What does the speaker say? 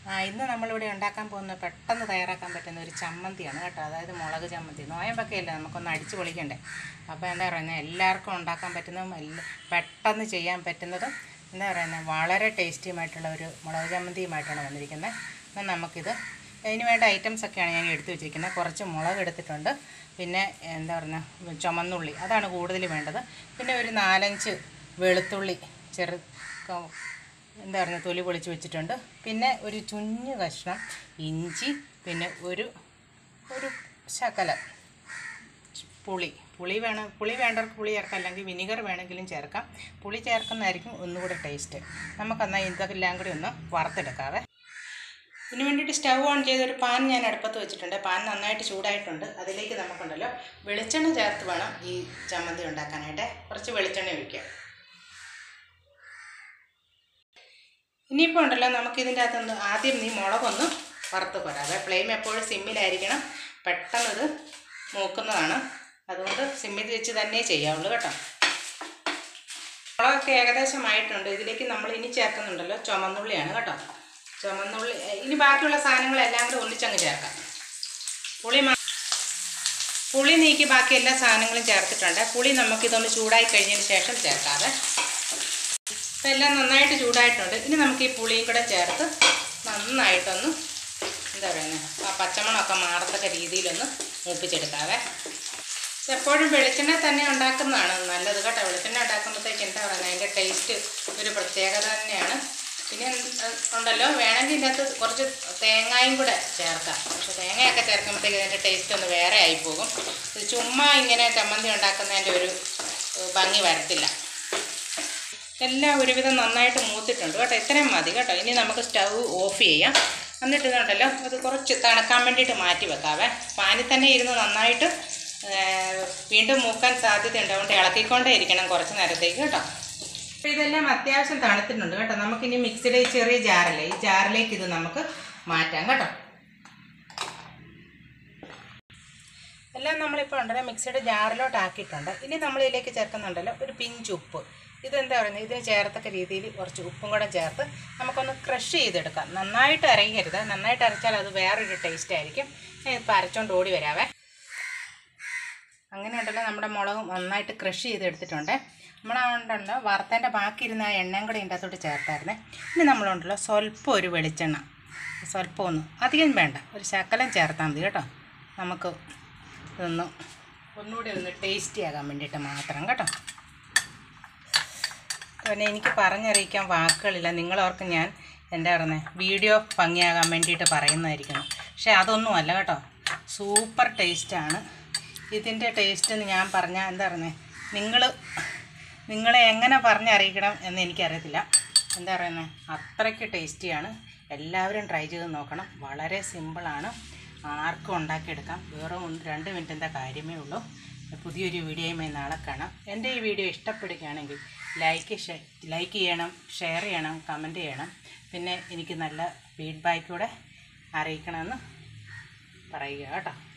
ആ ഇന്ന് നമ്മളിവിടെ ഉണ്ടാക്കാൻ പോകുന്ന പെട്ടെന്ന് തയ്യാറാക്കാൻ പറ്റുന്ന ഒരു ചമ്മന്തിയാണ് കേട്ടോ അതായത് മുളക് ചമ്മന്തി നോയമ്പൊക്കെ അല്ലേ നമുക്കൊന്ന് അടിച്ച് പൊളിക്കണ്ടേ അപ്പോൾ എന്താ പറയുന്നത് എല്ലാവർക്കും ഉണ്ടാക്കാൻ പറ്റുന്നതും എല്ലാ പെട്ടെന്ന് ചെയ്യാൻ പറ്റുന്നതും എന്താ പറയുന്നത് വളരെ ടേസ്റ്റിയുമായിട്ടുള്ള ഒരു മുളക് ചമ്മന്തിയുമായിട്ടാണ് വന്നിരിക്കുന്നത് അപ്പം നമുക്കിത് അതിന് വേണ്ട ഐറ്റംസ് ഒക്കെയാണ് ഞാൻ എടുത്തു വെച്ചിരിക്കുന്നത് കുറച്ച് മുളക് എടുത്തിട്ടുണ്ട് പിന്നെ എന്താ പറയുക ചുമന്നുള്ളി അതാണ് കൂടുതൽ വേണ്ടത് പിന്നെ ഒരു നാലഞ്ച് വെളുത്തുള്ളി ചെറു ക- എന്താ പറയുക തൊലി പൊളിച്ച് വെച്ചിട്ടുണ്ട് പിന്നെ ഒരു ചുഞ്ഞ് കഷ്ണം ഇഞ്ചി പിന്നെ ഒരു ഒരു ശകലം പുളി പുളി വേണം പുളി വേണ്ടവർക്ക് പുളി ചേർക്കാം അല്ലെങ്കിൽ വിനിഗർ വേണമെങ്കിലും ചേർക്കാം പുളി ചേർക്കുന്നതായിരിക്കും ഒന്നുകൂടെ ടേസ്റ്റ് നമുക്കെന്നാൽ ഇതെല്ലാം കൂടി ഒന്ന് വറുത്തെടുക്കാവേ ഇതിന് വേണ്ടിയിട്ട് സ്റ്റവ് ഓൺ ചെയ്തൊരു പാൻ ഞാൻ അടുപ്പത്ത് വെച്ചിട്ടുണ്ട് പാൻ നന്നായിട്ട് ചൂടായിട്ടുണ്ട് അതിലേക്ക് നമുക്കുണ്ടല്ലോ വെളിച്ചെണ്ണ ചേർത്ത് വേണം ഈ ചമ്മന്തി ഉണ്ടാക്കാനായിട്ട് കുറച്ച് വെളിച്ചെണ്ണ ഒഴിക്കാം ഇനിയിപ്പോൾ ഉണ്ടല്ലോ നമുക്കിതിൻ്റെ അകത്തൊന്ന് ആദ്യം നീ മുളകൊന്ന് വറുത്ത് പോരാതെ ഫ്ലെയിം എപ്പോഴും സിമ്മിലായിരിക്കണം പെട്ടെന്നത് മൂക്കുന്നതാണ് അതുകൊണ്ട് സിമ്മിൽ വെച്ച് തന്നെ ചെയ്യാവുള്ളൂ കേട്ടോ മുളകൊക്കെ ഏകദേശം ആയിട്ടുണ്ട് ഇതിലേക്ക് നമ്മൾ ഇനി ചേർക്കുന്നുണ്ടല്ലോ ചുമന്നുള്ളിയാണ് കേട്ടോ ചുമന്നുള്ളി ഇനി ബാക്കിയുള്ള സാധനങ്ങളെല്ലാം കൂടെ ഒന്നിച്ചങ്ങ് ചേർക്കാം പുളി മാ പുളി നീക്കി ബാക്കി എല്ലാ സാധനങ്ങളും ചേർത്തിട്ടുണ്ട് പുളി നമുക്കിതൊന്ന് ചൂടായി കഴിഞ്ഞതിന് ശേഷം ചേർക്കാതെ ഇപ്പം എല്ലാം നന്നായിട്ട് ചൂടായിട്ടുണ്ട് ഇനി നമുക്ക് ഈ പുളിയും കൂടെ ചേർത്ത് നന്നായിട്ടൊന്ന് എന്താ പറയുന്നത് ആ പച്ചമണമൊക്കെ മാറത്തക്ക രീതിയിലൊന്ന് മൂപ്പിച്ചെടുക്കാവേ എപ്പോഴും വെളിച്ചെണ്ണ തന്നെ ഉണ്ടാക്കുന്നതാണ് നല്ലത് കേട്ടോ വെളിച്ചെണ്ണ ഉണ്ടാക്കുമ്പോഴത്തേക്ക് എന്താ പറയുന്നത് അതിൻ്റെ ടേസ്റ്റ് ഒരു പ്രത്യേകത തന്നെയാണ് പിന്നെ ഉം, ഉണ്ടല്ലോ വേണമെങ്കിൽ ഇതിനകത്ത് കുറച്ച് തേങ്ങയും കൂടെ ചേർക്കാം പക്ഷെ തേങ്ങയൊക്കെ ചേർക്കുമ്പോഴത്തേക്ക് അതിൻ്റെ ടേസ്റ്റ് ഒന്ന് വേറെ ആയിപ്പോകും ഇത് ചുമ്മാ ഇങ്ങനെ ചമ്മന്തി ഉണ്ടാക്കുന്നതിൻ്റെ ഒരു ഏഹ്, ഭംഗി വരത്തില്ല എല്ലാം ഒരുവിധം നന്നായിട്ട് മൂത്തിട്ടുണ്ട് കേട്ടോ ഇത്രയും മതി കേട്ടോ ഇനി നമുക്ക് സ്റ്റൗ ഓഫ് ചെയ്യാം എന്നിട്ട് ഇതുണ്ടല്ലോ അത് കുറച്ച് തണുക്കാൻ വേണ്ടിയിട്ട് മാറ്റി വെക്കാവേ പാനിൽ തന്നെ ഇരുന്ന് നന്നായിട്ട് ആ, വീണ്ടും മൂക്കാൻ സാധ്യതയുണ്ട് അതുകൊണ്ട് ഇളക്കിക്കൊണ്ടേ ഇരിക്കണം കുറച്ച് നേരത്തേക്ക് കേട്ടോ അപ്പോൾ ഇതെല്ലാം അത്യാവശ്യം തണുത്തിട്ടുണ്ട് കേട്ടോ നമുക്കിനി മിക്സിയുടെ ഈ ചെറിയ ജാറല്ലേ ഈ ജാറിലേക്ക് ഇത് നമുക്ക് മാറ്റാം കേട്ടോ എല്ലാം നമ്മളിപ്പോൾ ഉണ്ടല്ലോ മിക്സിയുടെ ജാറിലോട്ട് ആക്കിയിട്ടുണ്ട് ഇനി നമ്മൾ ഇതിലേക്ക് ചേർക്കുന്നുണ്ടല്ലോ ഒരു പിഞ്ച് ഉപ്പ് ഇതെന്താ പറയുന്നത് ഇതിന് ചേർത്തക്ക രീതിയിൽ കുറച്ച് ഉപ്പും കൂടെ ചേർത്ത് നമുക്കൊന്ന് ക്രഷ് ചെയ്തെടുക്കാം നന്നായിട്ട് അരയരുത് നന്നായിട്ട് അരച്ചാൽ അത് വേറൊരു ടേസ്റ്റ് ആയിരിക്കും ഞാൻ ഇപ്പോൾ അരച്ചോണ്ട് ഓടി വരാവേ അങ്ങനെ ഉണ്ടല്ലോ നമ്മുടെ മുളക് നന്നായിട്ട് ക്രഷ് ചെയ്തെടുത്തിട്ടുണ്ട് നമ്മളുണ്ടല്ലോ വറുത്തതിൻ്റെ ബാക്കി ഇരുന്ന ആ എണ്ണയും കൂടെ ഇതിൻ്റെ അകത്തോട്ട് ചേർത്തായിരുന്നേ ഇനി നമ്മളുണ്ടല്ലോ സ്വല്പം ഒരു വെളിച്ചെണ്ണ സ്വല്പം ഒന്ന് അധികം വേണ്ട ഒരു ശകലം ചേർത്താൽ മതി കേട്ടോ നമുക്ക് ഇതൊന്ന് ഒന്നുകൂടി ഒന്ന് ടേസ്റ്റി ആകാൻ വേണ്ടിയിട്ട് മാത്രം കേട്ടോ പിന്നെ എനിക്ക് പറഞ്ഞറിയിക്കാൻ വാക്കുകളില്ല നിങ്ങളോർക്ക് ഞാൻ എന്താ പറയുന്നത് വീഡിയോ ഭംഗിയാകാൻ വേണ്ടിയിട്ട് പറയുന്നതായിരിക്കണം പക്ഷേ അതൊന്നുമല്ല കേട്ടോ സൂപ്പർ ടേസ്റ്റാണ് ഇതിൻ്റെ ടേസ്റ്റ് എന്ന് ഞാൻ പറഞ്ഞാൽ എന്താ പറയുന്നത് നിങ്ങൾ നിങ്ങളെ എങ്ങനെ പറഞ്ഞറിയിക്കണം എന്ന് എനിക്കറിയത്തില്ല എന്താ പറയുന്നത് അത്രയ്ക്ക് ടേസ്റ്റിയാണ് എല്ലാവരും ട്രൈ ചെയ്ത് നോക്കണം വളരെ സിമ്പിളാണ് ആർക്കും ഉണ്ടാക്കിയെടുക്കാം വെറും ഒന്ന് രണ്ട് മിനിറ്റിൻ്റെ കാര്യമേ ഉള്ളൂ പുതിയൊരു വീഡിയോയുമായി നാളെ കാണാം എൻ്റെ ഈ വീഡിയോ ഇഷ്ടപ്പെടുകയാണെങ്കിൽ ലൈക്ക് ലൈക്ക് ചെയ്യണം ഷെയർ ചെയ്യണം കമൻറ്റ് ചെയ്യണം പിന്നെ എനിക്ക് നല്ല ഫീഡ്ബാക്ക് കൂടെ അറിയിക്കണമെന്ന് പറയുക കേട്ടോ